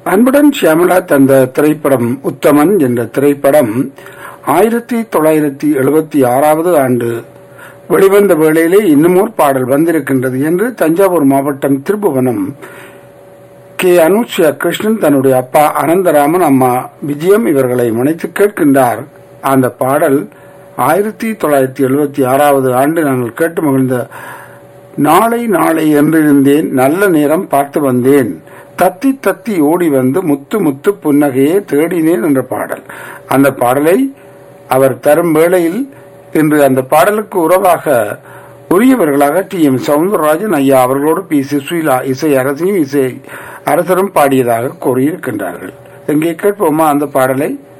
அன்புடன் ஷியாமலா தந்த திரைப்படம் உத்தமன் என்ற திரைப்படம் ஆயிரத்தி தொள்ளாயிரத்தி எழுபத்தி ஆறாவது ஆண்டு வெளிவந்த வேளையிலே இன்னுமோர் பாடல் வந்திருக்கின்றது என்று தஞ்சாவூர் மாவட்டம் திருப்புவனம் கே அனுஷ்யா கிருஷ்ணன் தன்னுடைய அப்பா அனந்தராமன் அம்மா விஜயம் இவர்களை முனைத்து கேட்கின்றார் அந்த பாடல் ஆயிரத்தி தொள்ளாயிரத்தி எழுபத்தி ஆறாவது ஆண்டு நாங்கள் கேட்டு மகிழ்ந்த நாளை நாளை என்றிருந்தேன் நல்ல நேரம் பார்த்து வந்தேன் தத்தி தத்தி ஓடி வந்து முத்து முத்து புன்னகையே தேடினேன் என்ற பாடல் அந்த பாடலை அவர் தரும் வேளையில் இன்று அந்த பாடலுக்கு உறவாக உரியவர்களாக டி எம் சவுந்தரராஜன் ஐயா அவர்களோடு பி சுஷீலா இசை அரசியும் இசை அரசரும் பாடியதாக கூறியிருக்கின்றார்கள் எங்கே கேட்போமா அந்த பாடலை